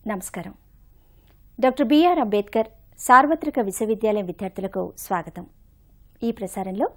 నమస్కారం doctor B R Ambedkar సార్వత్రిక విశ్వవిద్యాలయం విద్యార్థులకు స్వాగతం ఈ ప్రసారంలో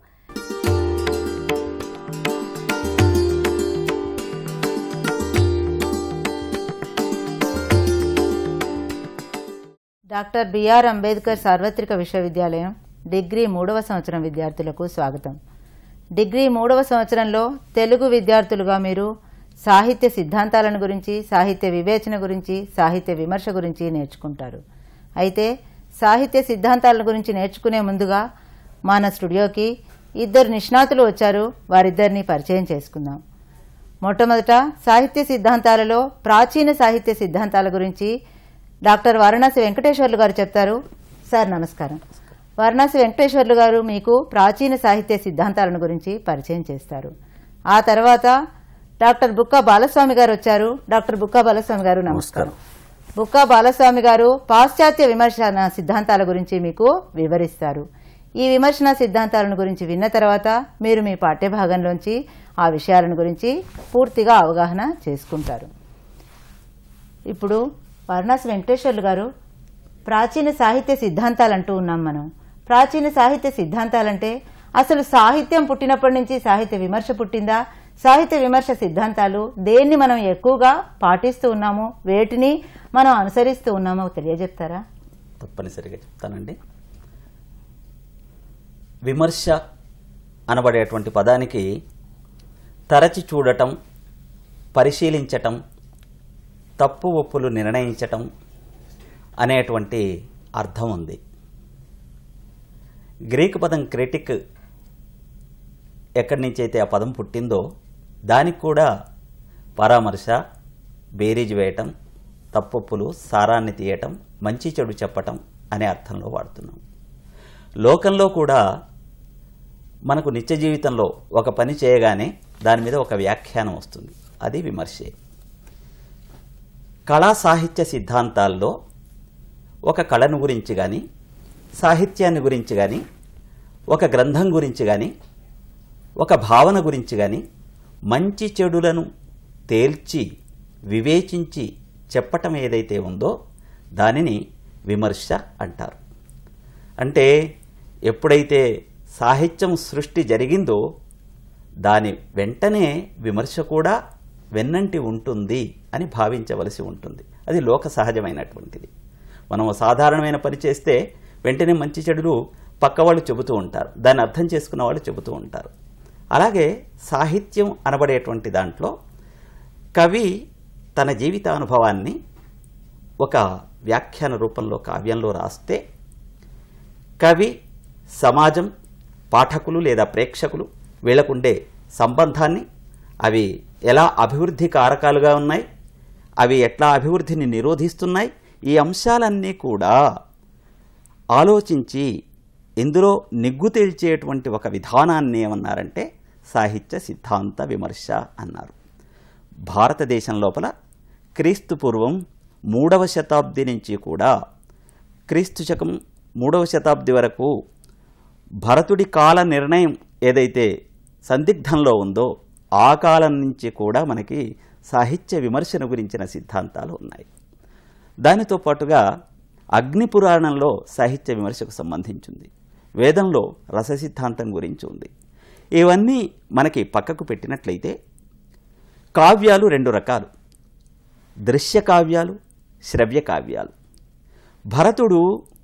డాక్టర్ బిఆర్ అంబేద్కర్ సార్వత్రిక విశ్వవిద్యాలయం డిగ్రీ మూడవ సంవత్సరం విద్యార్థులకు స్వాగతం డిగ్రీ మూడవ సంవత్సరంలో తెలుగు విద్యార్థులుగా మీరు సాహిత్య సిద్ధాంతాలను గురించి సాహిత్య వివేచన గురించి సాహిత్య విమర్శ గురించి నేర్చుకుంటారు అయితే సాహిత్య సిద్ధాంతాల గురించి నేర్చుకునే ముందుగా మన స్టూడియోకి ఇద్దరు నిష్ణాతులు వచ్చారు వారిద్దరిని పరిచయం చేసుకుందాం మొట్టమొదట సాహిత్య సిద్ధాంతాలలో ప్రాచీన సాహిత్య సిద్ధాంతాల గురించి డాక్టర్ వారణాసి వెంకటేశ్వర్లు గారు చెప్తారు సార్ నమస్కారం వారణాసి వెంకటేశ్వర్లు గారు మీకు ప్రాచీన సాహిత్య సిద్ధాంతాలను గురించి పరిచయం చేస్తారు ఆ తర్వాత డాక్టర్ బుక్కా బాలస్వామి గారు వచ్చారు డాక్టర్ బుక్కా బాలస్వామి గారు నమస్కారం బుక్కా బాలస్వామి గారు పాశ్చాత్య విమర్శన సిద్ధాంతాల గురించి మీకు వివరిస్తారు ఈ విమర్శన సిద్ధాంతాలను గురించి విన్న తర్వాత మీరు మీ పాఠ్యభాగంలోంచి ఆ విషయాలను గురించి పూర్తిగా అవగాహన చేసుకుంటారు ఇప్పుడు వారణాసి వెంకటేశ్వర్లు గారు ప్రాచీన సాహిత్య సిద్ధాంతాలు అంటూ ఉన్నాం మనం ప్రాచీన సాహిత్య సిద్ధాంతాలంటే అసలు సాహిత్యం పుట్టినప్పటి నుంచి సాహిత్య విమర్శ పుట్టిందా సాహిత్య విమర్శ సిద్ధాంతాలు దేన్ని మనం ఎక్కువగా పాటిస్తూ ఉన్నాము వేటిని మనం అనుసరిస్తూ ఉన్నామో తెలియజెప్తారా తప్పనిసరిగా చెప్తానండి విమర్శ అనబడేటువంటి పదానికి తరచి చూడటం పరిశీలించటం తప్పు ఒప్పులు నిర్ణయించటం అనేటువంటి అర్థం ఉంది గ్రీకు పదం క్రిటిక్ ఎక్కడి నుంచి అయితే ఆ పదం పుట్టిందో దానికి కూడా పరామర్శ బేరీజ్ వేయటం తప్పొప్పులు సారాన్ని తీయటం మంచి చెడు చెప్పటం అనే అర్థంలో వాడుతున్నాం లోకంలో కూడా మనకు నిత్య జీవితంలో ఒక పని చేయగానే దాని మీద ఒక వ్యాఖ్యానం వస్తుంది అది విమర్శే కళా సాహిత్య సిద్ధాంతాల్లో ఒక కళను గురించి కానీ సాహిత్యాన్ని గురించి కానీ ఒక గ్రంథం గురించి కానీ ఒక భావన గురించి కానీ మంచి చెడులను తేల్చి వివేచించి చెప్పటం ఏదైతే ఉందో దానిని విమర్శ అంటారు అంటే ఎప్పుడైతే సాహిత్యం సృష్టి జరిగిందో దాని వెంటనే విమర్శ కూడా వెన్నంటి ఉంటుంది అని భావించవలసి ఉంటుంది అది లోక సహజమైనటువంటిది మనం ఓ సాధారణమైన పని చేస్తే వెంటనే మంచి చెడులు పక్క వాళ్ళు చెబుతూ ఉంటారు దాన్ని అర్థం చేసుకున్న వాళ్ళు చెబుతూ ఉంటారు అలాగే సాహిత్యం అనబడేటువంటి దాంట్లో కవి తన జీవితానుభవాన్ని ఒక వ్యాఖ్యాన రూపంలో కావ్యంలో రాస్తే కవి సమాజం పాఠకులు లేదా ప్రేక్షకులు వీళ్ళకుండే సంబంధాన్ని అవి ఎలా అభివృద్ధి కారకాలుగా ఉన్నాయి అవి ఎట్లా అభివృద్ధిని నిరోధిస్తున్నాయి ఈ అంశాలన్నీ కూడా ఆలోచించి ఇందులో నిగ్గు తేల్చేటువంటి ఒక విధానాన్ని ఏమన్నారంటే సాహిత్య సిద్ధాంత విమర్శ అన్నారు భారతదేశం లోపల క్రీస్తు పూర్వం మూడవ శతాబ్ది నుంచి కూడా క్రీస్తు శకం మూడవ శతాబ్ది వరకు భరతుడి కాల నిర్ణయం ఏదైతే సందిగ్ధంలో ఉందో ఆ కాలం నుంచి కూడా మనకి సాహిత్య విమర్శన గురించిన సిద్ధాంతాలు ఉన్నాయి దానితో పాటుగా అగ్ని పురాణంలో సాహిత్య విమర్శకు సంబంధించింది వేదంలో రస సిద్ధాంతం గురించి ఉంది ఇవన్నీ మనకి పక్కకు పెట్టినట్లయితే కావ్యాలు రెండు రకాలు దృశ్య కావ్యాలు శ్రవ్య కావ్యాలు భరతుడు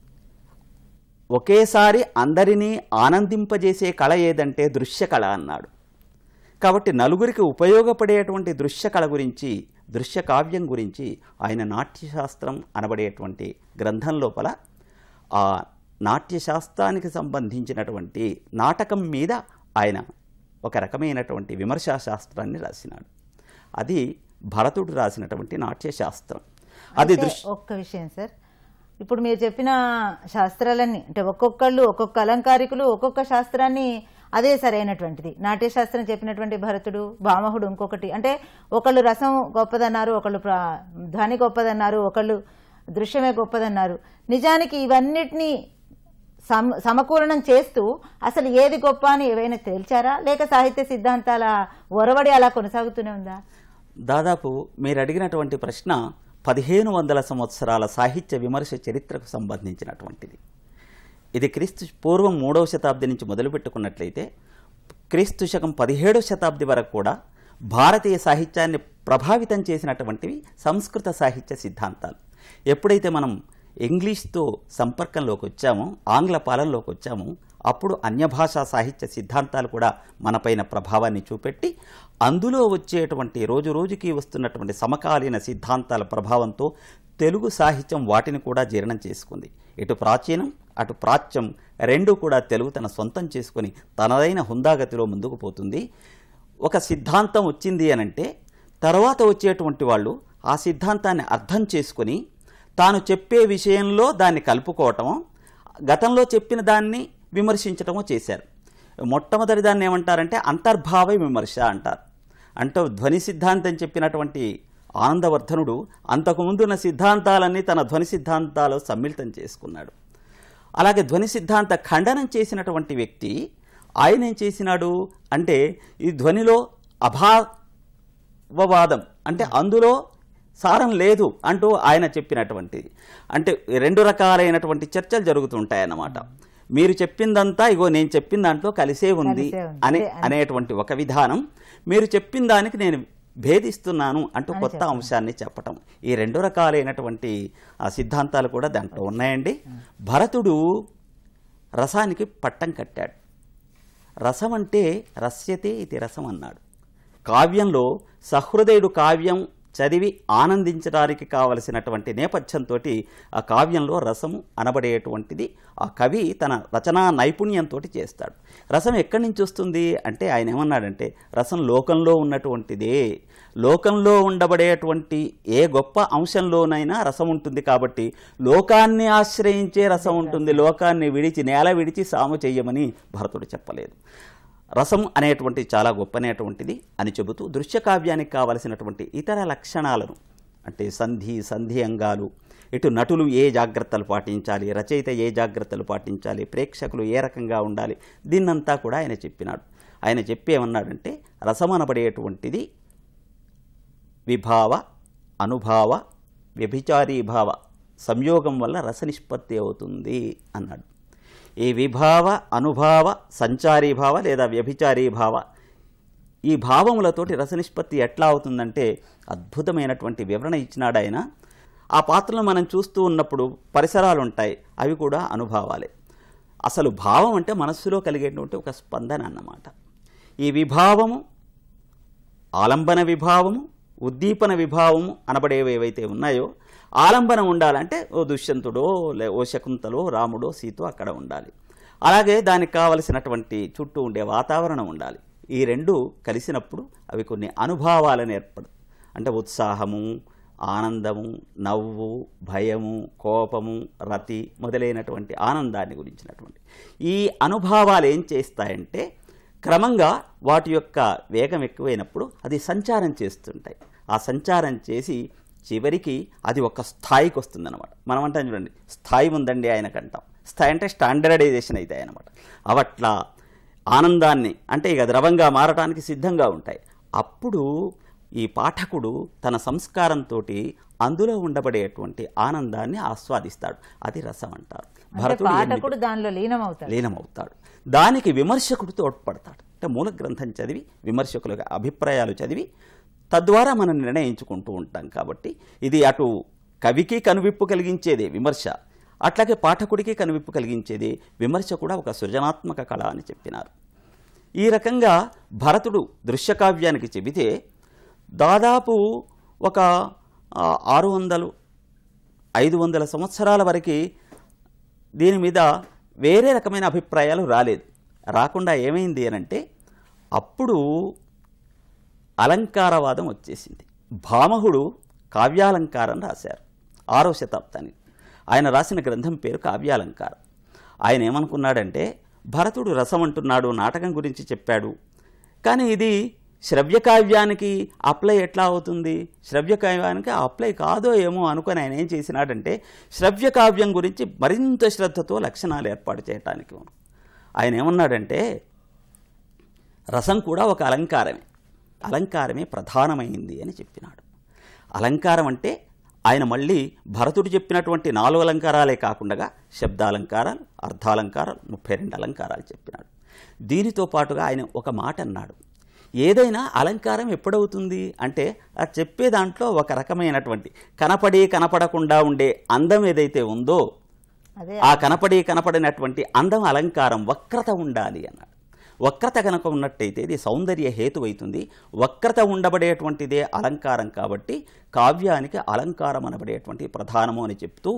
ఒకేసారి అందరినీ ఆనందింపజేసే కళ ఏదంటే దృశ్య కళ అన్నాడు కాబట్టి నలుగురికి ఉపయోగపడేటువంటి దృశ్య కళ గురించి దృశ్య కావ్యం గురించి ఆయన నాట్యశాస్త్రం అనబడేటువంటి గ్రంథం లోపల ఆ నాట్యశాస్త్రానికి సంబంధించినటువంటి నాటకం మీద ఆయన ఒక రకమైనటువంటి విమర్శా శాస్త్రాన్ని రాసినాడు అది భరతుడు రాసినటువంటి నాట్యశాస్త్రం అది అయితే దృశ్య ఒక్క విషయం సార్ ఇప్పుడు మీరు చెప్పిన శాస్త్రాలన్నీ అంటే ఒక్కొక్కళ్ళు ఒక్కొక్క అలంకారికులు ఒక్కొక్క శాస్త్రాన్ని అదే సరైనటువంటిది నాట్యశాస్త్రం చెప్పినటువంటి భరతుడు భామహుడు ఇంకొకటి అంటే ఒకళ్ళు రసం గొప్పదన్నారు ఒకళ్ళు ప్ర- ధ్వని గొప్పదన్నారు ఒకళ్ళు దృశ్యమే గొప్పదన్నారు నిజానికి ఇవన్నిటినీ సమ సమకూలనం చేస్తూ అసలు ఏది గొప్ప అని ఏవైనా తేల్చారా లేక సాహిత్య సిద్ధాంతాల ఒరవడి అలా కొనసాగుతూనే ఉందా దాదాపు మీరు అడిగినటువంటి ప్రశ్న పదిహేను వందల సంవత్సరాల సాహిత్య విమర్శ చరిత్రకు సంబంధించినటువంటిది ఇది క్రీస్తు పూర్వం మూడవ శతాబ్ది నుంచి మొదలుపెట్టుకున్నట్లయితే క్రీస్తు శకం పదిహేడవ శతాబ్ది వరకు కూడా భారతీయ సాహిత్యాన్ని ప్రభావితం చేసినటువంటివి సంస్కృత సాహిత్య సిద్ధాంతాలు ఎప్పుడైతే మనం ఇంగ్లీష్తో సంపర్కంలోకి వచ్చామో ఆంగ్ల పాలనలోకి వచ్చామో అప్పుడు అన్యభాషా సాహిత్య సిద్ధాంతాలు కూడా మనపైన ప్రభావాన్ని చూపెట్టి అందులో వచ్చేటువంటి రోజు రోజుకి వస్తున్నటువంటి సమకాలీన సిద్ధాంతాల ప్రభావంతో తెలుగు సాహిత్యం వాటిని కూడా జీర్ణం చేసుకుంది ఇటు ప్రాచీనం అటు ప్రాచ్యం రెండు కూడా తెలుగు తన సొంతం చేసుకుని తనదైన హుందాగతిలో ముందుకు పోతుంది ఒక సిద్ధాంతం వచ్చింది అనంటే తర్వాత వచ్చేటువంటి వాళ్ళు ఆ సిద్ధాంతాన్ని అర్థం చేసుకుని తాను చెప్పే విషయంలో దాన్ని కలుపుకోవటమో గతంలో చెప్పిన దాన్ని విమర్శించటమో చేశారు మొట్టమొదటి దాన్ని ఏమంటారంటే అంతర్భావ విమర్శ అంటారు అంటే ధ్వని సిద్ధాంతం చెప్పినటువంటి ఆనందవర్ధనుడు అంతకుముందున్న సిద్ధాంతాలన్నీ తన ధ్వని సిద్ధాంతాలు సమ్మిళితం చేసుకున్నాడు అలాగే ధ్వని సిద్ధాంత ఖండనం చేసినటువంటి వ్యక్తి ఆయన ఏం చేసినాడు అంటే ఈ ధ్వనిలో అభావవాదం అంటే అందులో సారం లేదు అంటూ ఆయన చెప్పినటువంటిది అంటే రెండు రకాలైనటువంటి చర్చలు జరుగుతుంటాయన్నమాట మీరు చెప్పిందంతా ఇగో నేను చెప్పిన దాంట్లో కలిసే ఉంది కలిసే ఉంది. అనే అదే, అదే. అనేటువంటి ఒక విధానం మీరు చెప్పిన దానికి నేను భేదిస్తున్నాను అంటూ అని కొత్త చెప్పడం. అంశాన్ని చెప్పటం ఈ రెండు రకాలైనటువంటి ఆ సిద్ధాంతాలు కూడా దాంట్లో ఉన్నాయండి భరతుడు రసానికి పట్టం కట్టాడు రసం అంటే రస్యతే ఇది రసం అన్నాడు కావ్యంలో సహృదయుడు కావ్యం చదివి ఆనందించడానికి కావలసినటువంటి నేపథ్యంతో ఆ కావ్యంలో రసము అనబడేటువంటిది ఆ కవి తన రచనా నైపుణ్యంతో చేస్తాడు రసం ఎక్కడి నుంచి వస్తుంది అంటే ఆయన ఏమన్నాడంటే రసం లోకంలో ఉన్నటువంటిదే లోకంలో ఉండబడేటువంటి ఏ గొప్ప అంశంలోనైనా రసం ఉంటుంది కాబట్టి లోకాన్ని ఆశ్రయించే రసం ఉంటుంది లోకాన్ని విడిచి నేల విడిచి సాము చెయ్యమని భరతుడు చెప్పలేదు రసం అనేటువంటి చాలా గొప్పనేటువంటిది అని చెబుతూ దృశ్య కావ్యానికి కావలసినటువంటి ఇతర లక్షణాలను అంటే సంధి సంధి అంగాలు ఇటు నటులు ఏ జాగ్రత్తలు పాటించాలి రచయిత ఏ జాగ్రత్తలు పాటించాలి ప్రేక్షకులు ఏ రకంగా ఉండాలి దీన్నంతా కూడా ఆయన చెప్పినాడు ఆయన చెప్పి ఏమన్నాడంటే రసం అనబడేటువంటిది విభావ అనుభావ వ్యభిచారీభావ సంయోగం వల్ల రస నిష్పత్తి అవుతుంది అన్నాడు ఈ విభావ అనుభావ సంచారీభావ లేదా వ్యభిచారీభావ ఈ భావములతోటి రస నిష్పత్తి ఎట్లా అవుతుందంటే అద్భుతమైనటువంటి వివరణ ఇచ్చినాడు ఆయన ఆ పాత్రను మనం చూస్తూ ఉన్నప్పుడు పరిసరాలు ఉంటాయి అవి కూడా అనుభవాలే అసలు భావం అంటే మనస్సులో కలిగేటువంటి ఒక స్పందన అన్నమాట ఈ విభావము ఆలంబన విభావము ఉద్దీపన విభావము అనబడేవి ఏవైతే ఉన్నాయో ఆలంబన ఉండాలంటే ఓ దుష్యంతుడో లే ఓ శకుంతలో రాముడో సీతో అక్కడ ఉండాలి అలాగే దానికి కావలసినటువంటి చుట్టూ ఉండే వాతావరణం ఉండాలి ఈ రెండు కలిసినప్పుడు అవి కొన్ని అనుభవాలను ఏర్పడు అంటే ఉత్సాహము ఆనందము నవ్వు భయము కోపము రతి మొదలైనటువంటి ఆనందాన్ని గురించినటువంటి ఈ అనుభవాలు ఏం చేస్తాయంటే క్రమంగా వాటి యొక్క వేగం ఎక్కువైనప్పుడు అది సంచారం చేస్తుంటాయి ఆ సంచారం చేసి చివరికి అది ఒక స్థాయికి వస్తుందన్నమాట మనం అంటాం చూడండి స్థాయి ఉందండి ఆయనకంటాం స్థాయి అంటే స్టాండర్డైజేషన్ అయితే అనమాట అవట్లా ఆనందాన్ని అంటే ఇక ద్రవంగా మారటానికి సిద్ధంగా ఉంటాయి అప్పుడు ఈ పాఠకుడు తన సంస్కారంతో అందులో ఉండబడేటువంటి ఆనందాన్ని ఆస్వాదిస్తాడు అది రసం అంటారు అంటే భరతుడు ఎనిమిది- పాఠకుడు దానిలో లీనమవుతాడు లీనమవుతాడు దానికి విమర్శకుడు తోడ్పడతాడు అంటే మూల గ్రంథం చదివి విమర్శకుల అభిప్రాయాలు చదివి తద్వారా మనం నిర్ణయించుకుంటూ ఉంటాం కాబట్టి ఇది అటు కవికి కనువిప్పు కలిగించేదే విమర్శ అట్లాగే పాఠకుడికి కనువిప్పు కలిగించేది విమర్శ కూడా ఒక సృజనాత్మక కళ అని చెప్పినారు ఈ రకంగా భరతుడు దృశ్యకావ్యానికి చెబితే దాదాపు ఒక ఆ, ఆరు వందలు ఐదు వందల సంవత్సరాల వరకు దీని మీద వేరే రకమైన అభిప్రాయాలు రాలేదు రాకుండా ఏమైంది అనంటే అప్పుడు అలంకారవాదం వచ్చేసింది భామహుడు కావ్యాలంకారం రాశారు ఆరో శతాబ్దానికి ఆయన రాసిన గ్రంథం పేరు కావ్యాలంకారం ఆయన ఏమనుకున్నాడంటే భరతుడు రసం అంటున్నాడు నాటకం గురించి చెప్పాడు కానీ ఇది శ్రవ్యకావ్యానికి అప్లై ఎట్లా అవుతుంది శ్రవ్యకావ్యానికి అప్లై కాదో ఏమో అనుకొని ఆయన ఏం చేసినాడంటే శ్రవ్యకావ్యం గురించి మరింత శ్రద్ధతో లక్షణాలు ఏర్పాటు చేయటానికి ఆయన ఏమన్నాడంటే రసం కూడా ఒక అలంకారమే అలంకారమే ప్రధానమైంది అని చెప్పినాడు అలంకారం అంటే ఆయన మళ్ళీ భరతుడు చెప్పినటువంటి నాలుగు అలంకారాలే కాకుండా శబ్దాలంకారాలు అర్థాలంకారాలు ముప్పై రెండు అలంకారాలు చెప్పినాడు దీనితో పాటుగా ఆయన ఒక మాట అన్నాడు ఏదైనా అలంకారం ఎప్పుడవుతుంది అంటే ఆ చెప్పే దాంట్లో ఒక రకమైనటువంటి కనపడి కనపడకుండా ఉండే అందం ఏదైతే ఉందో అదే ఆ కనపడి కనపడినటువంటి అందం అలంకారం వక్రత ఉండాలి అన్నాడు వక్రత కనుక ఉన్నట్టయితే ఇది సౌందర్య హేతువైతుంది వక్రత ఉండబడేటువంటిదే అలంకారం కాబట్టి కావ్యానికి అలంకారం అనబడేటువంటి ప్రధానము అని చెప్తూ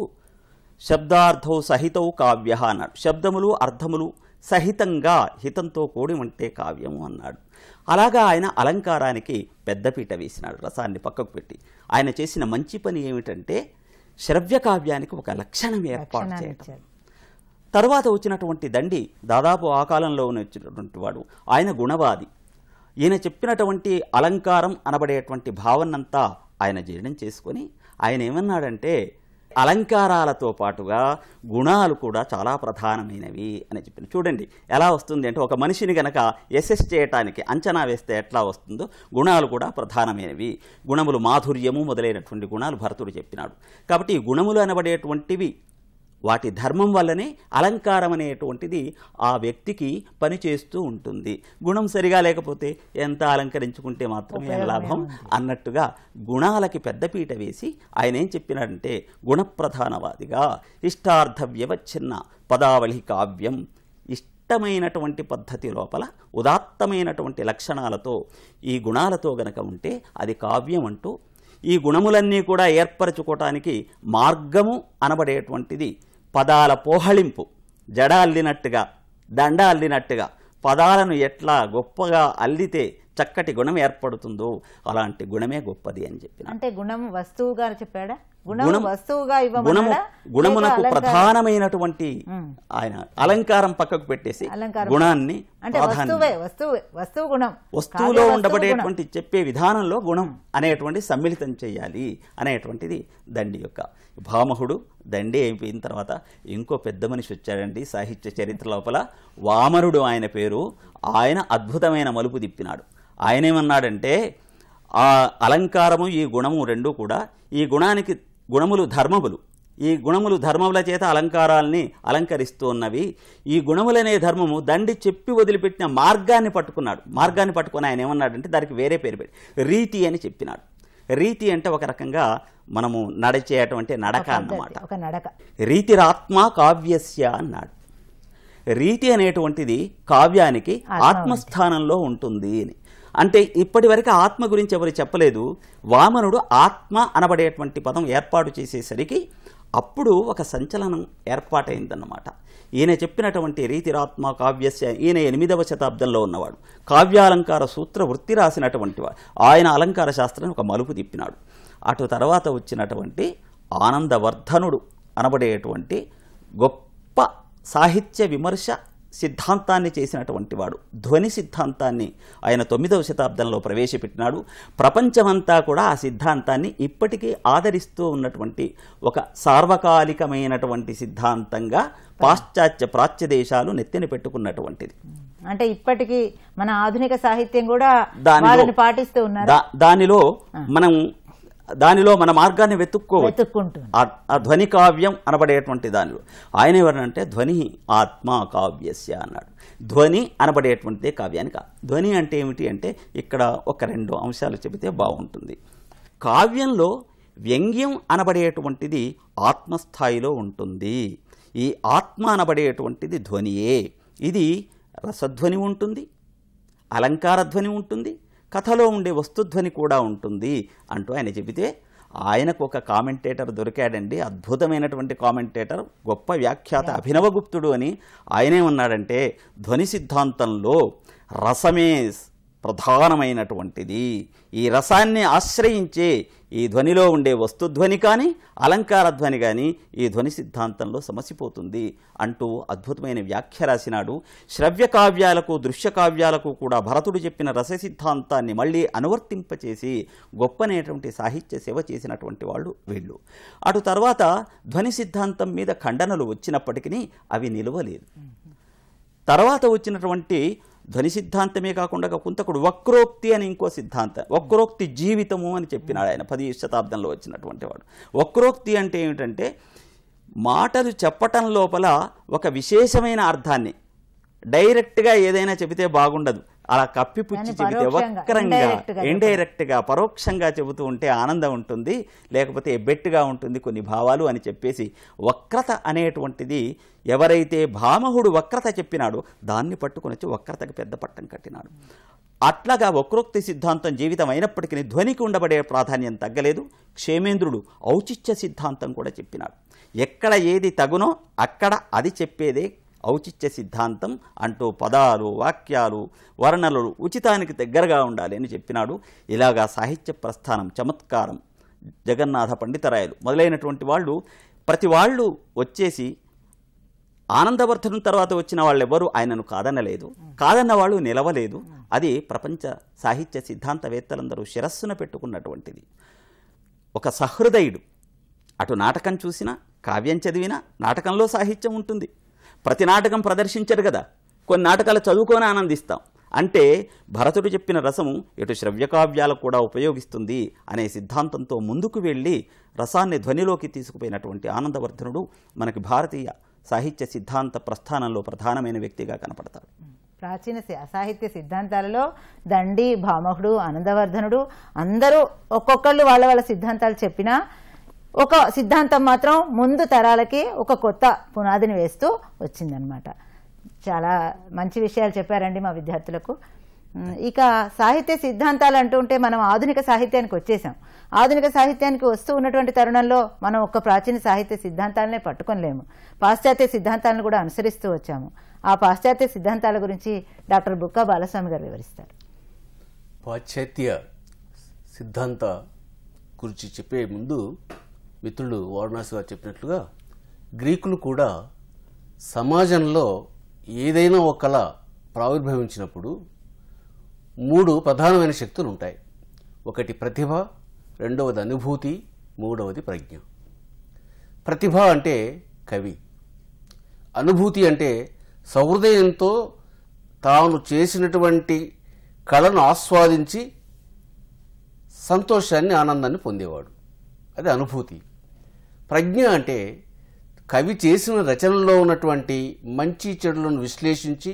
శబ్దార్థౌ సహితౌ కావ్య అన్నాడు శబ్దములు అర్థములు సహితంగా హితంతో కూడి ఉంటే కావ్యము అన్నాడు అలాగా ఆయన అలంకారానికి పెద్దపీట వేసినాడు రసాన్ని పక్కకు పెట్టి ఆయన చేసిన మంచి పని ఏమిటంటే శ్రవ్య కావ్యానికి ఒక లక్షణం ఏర్పాటు లక్షణాన్ని చేయటం ఇచ్చారు. తరువాత వచ్చినటువంటి దండి దాదాపు ఆ కాలంలో వచ్చినటువంటి వాడు ఆయన గుణవాది ఈయన చెప్పినటువంటి అలంకారం అనబడేటువంటి భావనంతా ఆయన జీర్ణం చేసుకొని ఆయన ఏమన్నాడంటే అలంకారాలతో పాటుగా గుణాలు కూడా చాలా ప్రధానమైనవి అని చెప్పిన చూడండి ఎలా వస్తుంది అంటే ఒక మనిషిని గనక ఎసెస్ చేయటానికి అంచనా వేస్తే ఎట్లా వస్తుందో గుణాలు కూడా ప్రధానమైనవి గుణములు మాధుర్యము మొదలైనటువంటి గుణాలు భరతుడు చెప్పినాడు కాబట్టి ఈ గుణములు అనబడేటువంటివి వాటి ధర్మం వల్లనే అలంకారం అనేటువంటిది ఆ వ్యక్తికి పనిచేస్తూ ఉంటుంది గుణం సరిగా లేకపోతే ఎంత అలంకరించుకుంటే మాత్రమే లాభం అన్నట్టుగా గుణాలకి పెద్దపీట వేసి ఆయన ఏం చెప్పినాడంటే గుణప్రధానవాదిగా ఇష్టార్థ వ్యవచ్ఛిన్న పదావళి కావ్యం ఇష్టమైనటువంటి పద్ధతి లోపల ఉదాత్తమైనటువంటి లక్షణాలతో ఈ గుణాలతో గనక ఉంటే అది కావ్యం అంటూ ఈ గుణములన్నీ కూడా ఏర్పరచుకోవటానికి మార్గము అనబడేటువంటిది పదాల పోహళింపు జడ అల్లినట్టుగా దండ అల్లినట్టుగా పదాలను ఎట్లా గొప్పగా అల్లితే చక్కటి గుణం ఏర్పడుతుందో అలాంటి గుణమే గొప్పది అని చెప్పిన అంటే గుణం వస్తువుగా చెప్పాడా గుణం గుణం- వస్తువుగా గుణము ఇవ్వమన్నాడా గుణమునకు లేక అలంకారం? ప్రధానమైనటువంటి ఉమ్. ఆయన అలంకారం పక్కకు పెట్టేసి అలంకారం. గుణాన్ని అంటే ప్రాధాన్యం వస్తువే వస్తువే వస్తువు గుణం వస్తువులో కావ్య వస్తువు ఉండబడేటువంటి చెప్పే విధానంలో గుణం అనేటువంటి సమ్మిళితం చేయాలి అనేటువంటిది దండి యొక్క భామహుడు దండి అయిపోయిన తర్వాత ఇంకో పెద్ద మనిషి వచ్చాడండి సాహిత్య చరిత్ర లోపల వామనుడు ఆయన పేరు ఆయన అద్భుతమైన మలుపు తిప్పినాడు ఆయన ఏమన్నాడంటే ఆ అలంకారము ఈ గుణము రెండు కూడా ఈ గుణానికి గుణములు ధర్మములు ఈ గుణములు ధర్మముల చేత అలంకారాల్ని అలంకరిస్తూ ఉన్నవి ఈ గుణములనే ధర్మము దండి చెప్పి వదిలిపెట్టిన మార్గాన్ని పట్టుకున్నాడు మార్గాన్ని పట్టుకుని ఆయన ఏమన్నాడంటే దానికి వేరే పేరు పెట్టి రీతి అని చెప్పినాడు రీతి అంటే ఒక రకంగా మనము నడిచేటువంటి నడక పద్ధతి, అన్నమాట ఒక నడక రీతిరాత్మ కావ్యస్య అన్నాడు రీతి అనేటువంటిది కావ్యానికి ఆత్మ ఆత్మస్థానంలో ఉంటుంది అని అంటే ఇప్పటి వరకు ఆత్మ గురించి ఎవరు చెప్పలేదు వామనుడు ఆత్మ అనబడేటువంటి పదం ఏర్పాటు చేసేసరికి అప్పుడు ఒక సంచలనం ఏర్పాటైందన్నమాట ఈయన చెప్పినటువంటి రీతిరాత్మ కావ్యస్య ఈయన ఎనిమిదవ శతాబ్దంలో ఉన్నవాడు కావ్యాలంకార సూత్ర వృత్తి రాసినటువంటి వాడు ఆయన అలంకార శాస్త్రాన్ని ఒక మలుపు తిప్పినాడు అటు తర్వాత వచ్చినటువంటి ఆనందవర్ధనుడు అనబడేటువంటి గొప్ప సాహిత్య విమర్శ సిద్ధాంతాన్ని చేసినటువంటి వాడు ధ్వని సిద్ధాంతాన్ని ఆయన తొమ్మిదవ శతాబ్దంలో ప్రవేశపెట్టినాడు ప్రపంచమంతా కూడా ఆ సిద్ధాంతాన్ని ఇప్పటికీ ఆదరిస్తూ ఉన్నటువంటి ఒక సార్వకాలికమైనటువంటి సిద్ధాంతంగా పాశ్చాత్య ప్రాచ్య దేశాలు నెత్తిన పెట్టుకున్నటువంటిది అంటే ఇప్పటికీ మన ఆధునిక సాహిత్యం కూడా దానిలో- వాళ్ళని పాటిస్తూ ఉన్నారు దా- దానిలో మనం దానిలో మన మార్గాన్ని వెతుక్కోవచ్చు వెతుక్కుంటుంది ఆ- ఆ ధ్వని కావ్యం అనబడేటువంటి దానిలో ఆయన ఎవరంటే ధ్వని ఆత్మ కావ్యస్య అన్నాడు ధ్వని అనబడేటువంటిదే కావ్యానికి ధ్వని అంటే ఏమిటి అంటే ఇక్కడ ఒక రెండు అంశాలు చెబితే బాగుంటుంది కావ్యంలో వ్యంగ్యం అనబడేటువంటిది ఆత్మస్థాయిలో ఉంటుంది ఈ ఆత్మ అనబడేటువంటిది ధ్వనియే ఇది రసధ్వని ఉంటుంది అలంకార ధ్వని ఉంటుంది కథలో ఉండే వస్తుధ్వని కూడా ఉంటుంది అంటూ ఆయన చెబితే ఆయనకు ఒక కామెంటేటర్ దొరికాడండి అద్భుతమైనటువంటి కామెంటేటర్ గొప్ప వ్యాఖ్యాత అభినవగుప్తుడు అని ఆయనే ఉన్నాడంటే ధ్వని సిద్ధాంతంలో రసమే ప్రధానమైనటువంటిది ఈ రసాన్ని ఆశ్రయించే ఈ ధ్వనిలో ఉండే వస్తుధ్వని కానీ అలంకార ధ్వని కానీ ఈ ధ్వని సిద్ధాంతంలో సమసిపోతుంది అంటూ అద్భుతమైన వ్యాఖ్య రాసినాడు శ్రవ్య కావ్యాలకు దృశ్య కావ్యాలకు కూడా భరతుడు చెప్పిన రస సిద్ధాంతాన్ని మళ్ళీ అనువర్తింపచేసి గొప్పనేటువంటి సాహిత్య సేవ చేసినటువంటి వాళ్ళు వీళ్ళు అటు తర్వాత ధ్వని సిద్ధాంతం మీద ఖండనలు వచ్చినప్పటికీ అవి నిలవలేదు తర్వాత వచ్చినటువంటి ధ్వని సిద్ధాంతమే కాకుండా కుంతకుడు వక్రోక్తి అని ఇంకో సిద్ధాంతం వక్రోక్తి జీవితము అని చెప్పినాడు ఆయన పది శతాబ్దంలో వచ్చినటువంటి వాడు వక్రోక్తి అంటే ఏమిటంటే మాటలు చెప్పటం లోపల ఒక విశేషమైన అర్థాన్ని డైరెక్ట్గా ఏదైనా చెబితే బాగుండదు అలా కప్పిపుచ్చి దాన్ని చెబితే పరోక్షంగా, వక్రంగా indirect గా ఇండైరెక్ట్ గా పరోక్షంగా చెబుతూ ఉంటే ఆనందం ఉంటుంది లేకపోతే ఎబ్బెట్టుగా ఉంటుంది కొన్ని భావాలు అని చెప్పేసి వక్రత అనేటువంటిది ఎవరైతే భామహుడు వక్రత చెప్పినాడో దాన్ని పట్టుకొని వచ్చి వక్రతకి పెద్ద పట్టం కట్టినాడు అట్లాగా వక్రోక్తి సిద్ధాంతం జీవితం అయినప్పటికీ ధ్వనికి ఉండబడే ప్రాధాన్యం తగ్గలేదు క్షేమేంద్రుడు ఔచిత్య సిద్ధాంతం కూడా చెప్పినాడు ఎక్కడ ఏది తగునో అక్కడ అది చెప్పేదే ఔచిత్య సిద్ధాంతం అంటూ పదాలు వాక్యాలు వర్ణనలు ఉచితానికి దగ్గరగా ఉండాలి అని చెప్పినాడు ఇలాగా సాహిత్య ప్రస్థానం చమత్కారం జగన్నాథ పండితరాయలు మొదలైనటువంటి వాళ్ళు ప్రతి వాళ్ళు వచ్చేసి ఆనందవర్ధనం తర్వాత వచ్చిన వాళ్ళెవ్వరూ ఆయనను కాదనలేదు కాదన్న వాళ్ళు నిలవలేదు అది ప్రపంచ సాహిత్య సిద్ధాంతవేత్తలందరూ శిరస్సున పెట్టుకున్నటువంటిది ఒక సహృదయుడు అటు నాటకం చూసినా కావ్యం చదివినా నాటకంలో సాహిత్యం ఉంటుంది ప్రతి నాటకం ప్రదర్శించరు కదా కొన్ని నాటకాలు చదువుకొని ఆనందిస్తాం అంటే భరతుడు చెప్పిన రసము ఇటు శ్రవ్యకావ్యాలకు కూడా ఉపయోగిస్తుంది అనే సిద్ధాంతంతో ముందుకు వెళ్ళి రసాన్ని ధ్వనిలోకి తీసుకుపోయినటువంటి ఆనందవర్ధనుడు మనకి భారతీయ సాహిత్య సిద్ధాంత ప్రస్థానంలో ప్రధానమైన వ్యక్తిగా కనపడతాడు ప్రాచీన సా- సాహిత్య సిద్ధాంతాలలో దండి భామహుడు ఆనందవర్ధనుడు అందరూ ఒక్కొక్కళ్ళు వాళ్ళ వాళ్ళ సిద్ధాంతాలు చెప్పినా ఒక సిద్ధాంతం మాత్రం ముందు తరాలకి ఒక కొత్త పునాదిని వేస్తూ వచ్చిందనమాట చాలా మంచి విషయాలు చెప్పారండి మా విద్యార్థులకు ఉమ్, ఇక సాహిత్య సిద్ధాంతాలు అంటుంటే మనం ఆధునిక సాహిత్యానికి వచ్చేసాం ఆధునిక సాహిత్యానికి వస్తూ ఉన్నటువంటి తరుణంలో మనం ఒక్క ప్రాచీన సాహిత్య సిద్ధాంతాలనే పట్టుకోలేము పాశ్చాత్య సిద్ధాంతాలను కూడా అనుసరిస్తూ వచ్చాము ఆ పాశ్చాత్య సిద్ధాంతాల గురించి డాక్టర్ బుక్కా బాలస్వామి గారు వివరిస్తారు పాశ్చాత్య సిద్ధాంత గురించి చెప్పే ముందు మిత్రుడు వారణాసి గారు చెప్పినట్లుగా గ్రీకులు కూడా సమాజంలో ఏదైనా ఒక కళ ప్రావిర్భవించినప్పుడు మూడు ప్రధానమైన శక్తులు ఉంటాయి ఒకటి ప్రతిభ రెండవది అనుభూతి మూడవది ప్రజ్ఞ ప్రతిభ అంటే కవి అనుభూతి అంటే సహృదయంతో తాను చేసినటువంటి కళను ఆస్వాదించి సంతోషాన్ని ఆనందాన్ని పొందేవాడు అది అనుభూతి ప్రజ్ఞ అంటే కవి చేసిన రచనలో ఉన్నటువంటి మంచి చెడులను విశ్లేషించి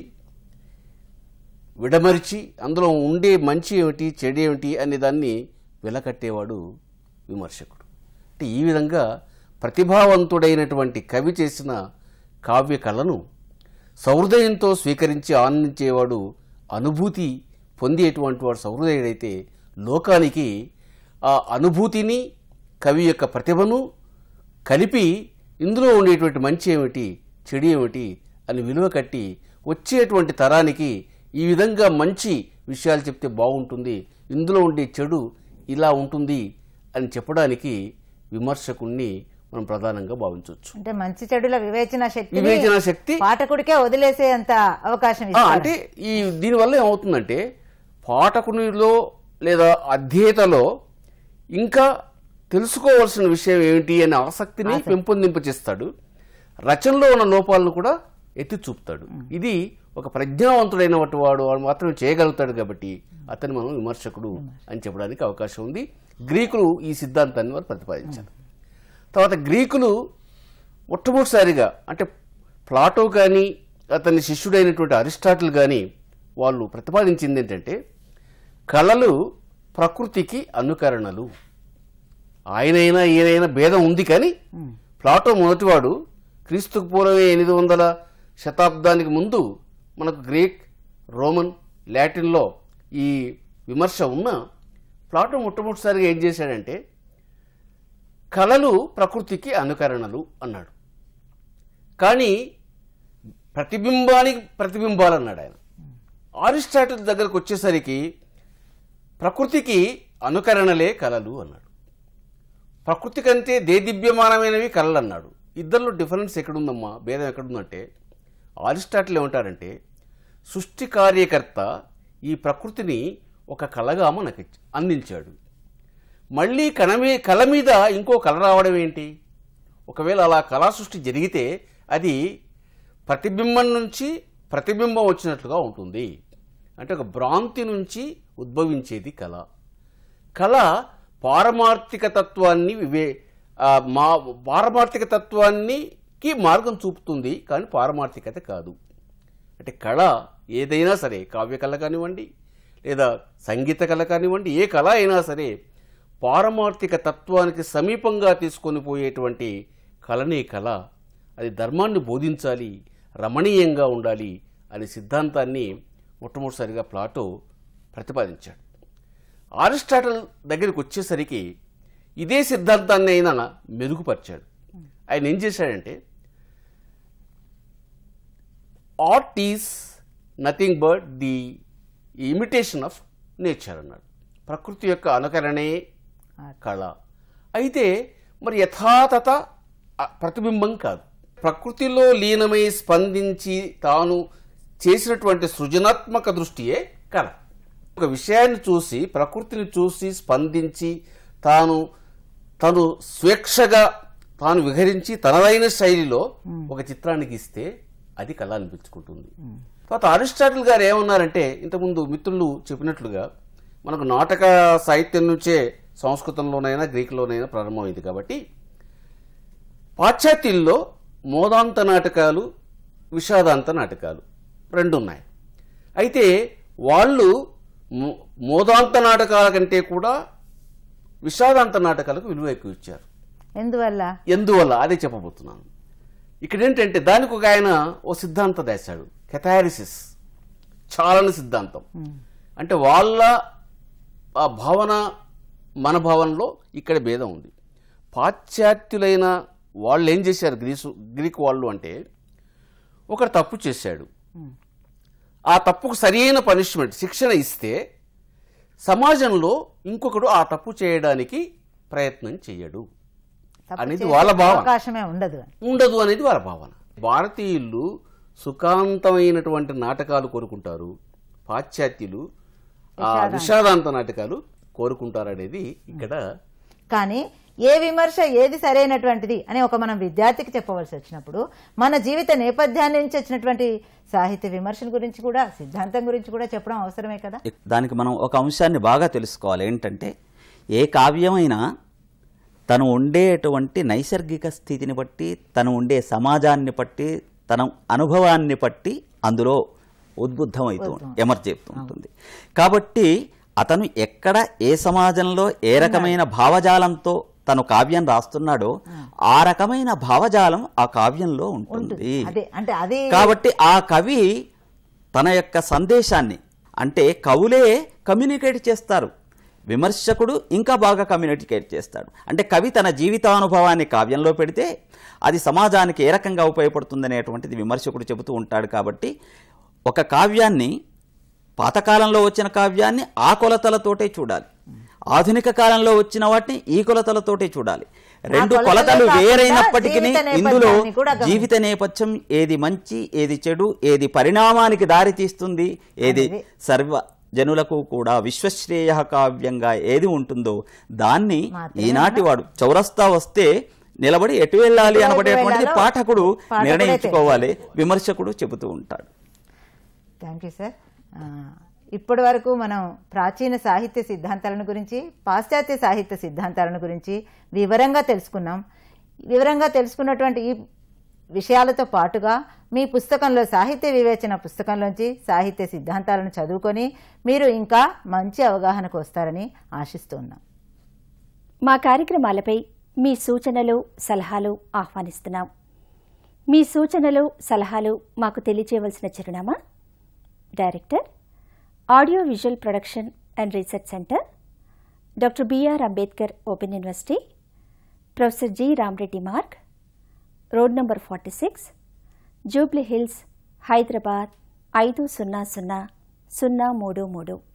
విడమరిచి అందులో ఉండే మంచి ఏమిటి చెడు ఏమిటి అనే దాన్ని వెలకట్టేవాడు విమర్శకుడు అంటే ఈ విధంగా ప్రతిభావంతుడైనటువంటి కవి చేసిన కావ్య కళను సహృదయంతో స్వీకరించి ఆనందించేవాడు అనుభూతి పొందేటువంటి వాడు సహృదయుడైతే లోకానికి ఆ అనుభూతిని కవి యొక్క ప్రతిభను కలిపి ఇందులో ఉండేటువంటి మంచి ఏమిటి చెడు ఏమిటి అని విలువ కట్టి వచ్చేటువంటి తరానికి ఈ విధంగా మంచి విషయాలు చెప్తే బాగుంటుంది ఇందులో ఉండే చెడు ఇలా ఉంటుంది అని చెప్పడానికి విమర్శకుణ్ణి మనం ప్రధానంగా భావించవచ్చు అంటే మంచి చెడుల వివేచన శక్తి వివేచన శక్తి పాఠకుడికే వదిలేసేంత అవకాశం ఆ, ఇస్తారు అంటే ఈ దీనివల్ల ఏమవుతుందంటే పాఠకునిలో లేదా అధ్యేతలో ఇంకా తెలుసుకోవాల్సిన విషయం ఏమిటి అనే ఆసక్తిని పెంపొందింపచేస్తాడు రచనలో ఉన్న లోపాలను కూడా ఎత్తి చూపుతాడు ఇది ఒక ప్రజ్ఞావంతుడైనటువంటి వాడు వాడు మాత్రమే చేయగలుగుతాడు కాబట్టి అతని మనం విమర్శకుడు అని చెప్పడానికి అవకాశం ఉంది గ్రీకులు ఈ సిద్ధాంతాన్ని వారు ప్రతిపాదించారు తర్వాత గ్రీకులు మొట్టమొదటిసారిగా అంటే ప్లాటో కానీ అతని శిష్యుడైనటువంటి అరిస్టాటిల్ కానీ వాళ్ళు ప్రతిపాదించింది ఏంటంటే కళలు ప్రకృతికి అనుకరణలు ఆయనైనా ఈయనైనా భేదం ఉంది కానీ ప్లాటో మొదటివాడు క్రీస్తుకు పూర్వమే ఎనిమిది వందల శతాబ్దానికి ముందు మనకు గ్రీక్ రోమన్ లాటిన్లో ఈ విమర్శ ఉన్న ప్లాటో మొట్టమొదటిసారిగా ఏం చేశాడంటే కళలు ప్రకృతికి అనుకరణలు అన్నాడు కానీ ప్రతిబింబానికి ప్రతిబింబాలు అన్నాడు ఆయన ఆరిస్టాటిల్ దగ్గరకు వచ్చేసరికి ప్రకృతికి అనుకరణలే కళలు అన్నాడు ప్రకృతి కంటే దేదివ్యమానమైనవి కళలు అన్నాడు ఇద్దరిలో డిఫరెన్స్ ఎక్కడుందమ్మా భేదం ఎక్కడుందంటే ఆరిస్టాటిల్ ఏమంటారంటే సృష్టి కార్యకర్త ఈ ప్రకృతిని ఒక కళగా మనకి అందించాడు మళ్ళీ కణమే కళ మీద ఇంకో కళ రావడం ఏంటి ఒకవేళ అలా కళా సృష్టి జరిగితే అది ప్రతిబింబం నుంచి ప్రతిబింబం వచ్చినట్లుగా ఉంటుంది అంటే ఒక భ్రాంతి నుంచి ఉద్భవించేది కళ కళ పారమార్థిక తత్వాన్ని వివే ఆ, మా పారమార్థిక తత్వానికి మార్గం చూపుతుంది కానీ పారమార్థికత కాదు అంటే కళ ఏదైనా సరే కావ్య కళ కానివ్వండి లేదా సంగీత కళ కానివ్వండి ఏ కళ అయినా సరే పారమార్థిక తత్వానికి సమీపంగా తీసుకొని పోయేటువంటి కళనే కళ అది ధర్మాన్ని బోధించాలి రమణీయంగా ఉండాలి అనే సిద్ధాంతాన్ని మొట్టమొదటిసారిగా ప్లాటో ప్రతిపాదించాడు అరిస్టాటిల్ దగ్గరికి వచ్చేసరికి ఇదే సిద్ధాంతాన్ని అయినా మెరుగుపరిచాడు ఆయన ఏం చేశాడంటే art is nothing but the imitation of nature అన్నాడు ప్రకృతి యొక్క అనుకరణే కళ అయితే మరి యథాతథ అ- ప్రతిబింబం కాదు ప్రకృతిలో లీనమై స్పందించి తాను చేసినటువంటి సృజనాత్మక దృష్టియే కళ ఒక విషయాన్ని చూసి ప్రకృతిని చూసి స్పందించి తాను తను స్వేచ్ఛగా తాను విహరించి తనదైన శైలిలో ఒక చిత్రానికి ఇస్తే అది కళ అనిపించుకుంటుంది తర్వాత అరిస్టాటిల్ గారు ఏమన్నారంటే ఇంతకుముందు మిత్రులు చెప్పినట్లుగా మనకు నాటక సాహిత్యం నుంచే సంస్కృతంలోనైనా గ్రీకులోనైనా ప్రారంభమైంది కాబట్టి పాశ్చాత్యుల్లో మోదాంత నాటకాలు విషాదాంత నాటకాలు రెండు ఉన్నాయి అయితే వాళ్ళు మో- మోదాంత నాటకాల కంటే కూడా విషాదాంత నాటకాలకు విలువ ఎక్కువ ఇచ్చారు ఎందువల్ల ఎందువల్ల అదే చెప్పబోతున్నాను ఇక్కడ ఏంటంటే దానికి ఒక ఆయన ఓ సిద్ధాంతం వేశాడు కెథారిసిస్ చాలన సిద్ధాంతం అంటే వాళ్ళ ఆ భావన మన భావనలో ఇక్కడ భేదం ఉంది పాశ్చాత్యులైన వాళ్ళు ఏం చేశారు గ్రీసు గ్రీక్ వాళ్ళు అంటే ఒకరు తప్పు చేశాడు ఆ తప్పుకు సరైన పనిష్మెంట్ శిక్షణ ఇస్తే సమాజంలో ఇంకొకడు ఆ తప్పు చేయడానికి ప్రయత్నం చేయడు తప్పు అనేది చేసే వాళ్ళ భావన. అవకాశమే ఉండదు ఉండదు అనేది వారి భావన భారతీయులు సుఖాంతమైనటువంటి నాటకాలు కోరుకుంటారు పాశ్చాత్యులు ఆ విషాదాంత నాటకాలు కోరుకుంటారు అనేది ఇక్కడ కానీ ఏ విమర్శ ఏది సరైనటువంటిది అని ఒక మనం విద్యార్థికి చెప్పవలసి వచ్చినప్పుడు మన జీవిత నేపథ్యాన్ని నుంచి వచ్చినటువంటి సాహిత్య విమర్శల గురించి కూడా సిద్ధాంతం గురించి కూడా చెప్పడం అవసరమే కదా దానికి మనం ఒక అంశాన్ని బాగా తెలుసుకోవాలి ఏంటంటే ఏ కావ్యమైనా తను ఉండేటువంటి నైసర్గిక స్థితిని బట్టి తను ఉండే సమాజాన్ని బట్టి తన అనుభవాన్ని బట్టి అందులో ఉద్బుద్ధమవుతూ ఎమర్జ్ చెప్తూ ఉంటుంది కాబట్టి అతను ఎక్కడ ఏ సమాజంలో ఏ రకమైన భావజాలంతో తను కావ్యం రాస్తున్నాడో ఆ రకమైన భావజాలం ఆ కావ్యంలో ఉంటుంది అదే అంటే అది కాబట్టి ఆ కవి తన యొక్క సందేశాన్ని అంటే కవులే కమ్యూనికేట్ చేస్తారు విమర్శకుడు ఇంకా బాగా కమ్యూనికేట్ చేస్తాడు అంటే కవి తన జీవితానుభవాన్ని కావ్యంలో పెడితే అది సమాజానికి ఏ రకంగా ఉపయోగపడుతుందనేటువంటిది విమర్శకుడు చెబుతూ ఉంటాడు కాబట్టి ఒక కావ్యాన్ని పాతకాలంలో వచ్చిన కావ్యాన్ని ఆ కొలతలతోటే చూడాలి ఆధునిక కాలంలో వచ్చిన వాటిని ఈ కొలతలతోటే చూడాలి రెండు కొలతలే కొలతలు కాకుండా వేరైనప్పటికీ జీవిత ఇందులో నేపథ్యాన్ని కూడా గమనించాలి. జీవిత నేపథ్యం ఏది మంచి ఏది చెడు ఏది పరిణామానికి దారి తీస్తుంది ఏది అనేది. సర్వ జనులకు కూడా విశ్వశ్రేయ కావ్యంగా ఏది ఉంటుందో దాన్ని మాత్రమే ఈనాటి వాడు చౌరస్తా వస్తే నిలబడి ఎటు వెళ్ళాలి ఎటువైపు అనబడేటువంటిది వెళ్ళాలో పాఠకుడు పాఠకుడే నిర్ణయించుకోవాలి విమర్శకుడు చెబుతూ ఉంటాడు థ్యాంక్ యూ సార్ ఇప్పటి వరకు మనం ప్రాచీన సాహిత్య సిద్ధాంతాలను గురించి పాశ్చాత్య సాహిత్య సిద్ధాంతాలను గురించి వివరంగా తెలుసుకున్నాం వివరంగా తెలుసుకున్నటువంటి ఈ విషయాలతో పాటుగా మీ పుస్తకంలో సాహిత్య వివేచన పుస్తకంలోంచి సాహిత్య సిద్ధాంతాలను చదువుకొని మీరు ఇంకా మంచి అవగాహనకు వస్తారని ఆశిస్తున్నాం మా కార్యక్రమాలపై మీ సూచనలు సలహాలు ఆహ్వానిస్తున్నాం మీ సూచనలు సలహాలు మాకు తెలియచేయవలసిన చిరునామా director audio visual production and research centre doctor B R Ambedkar open university professor G Ramareddy Marg road number forty six Jubilee Hills Hyderabad ఐదు సున్నా సున్నా సున్నా మూడు మూడు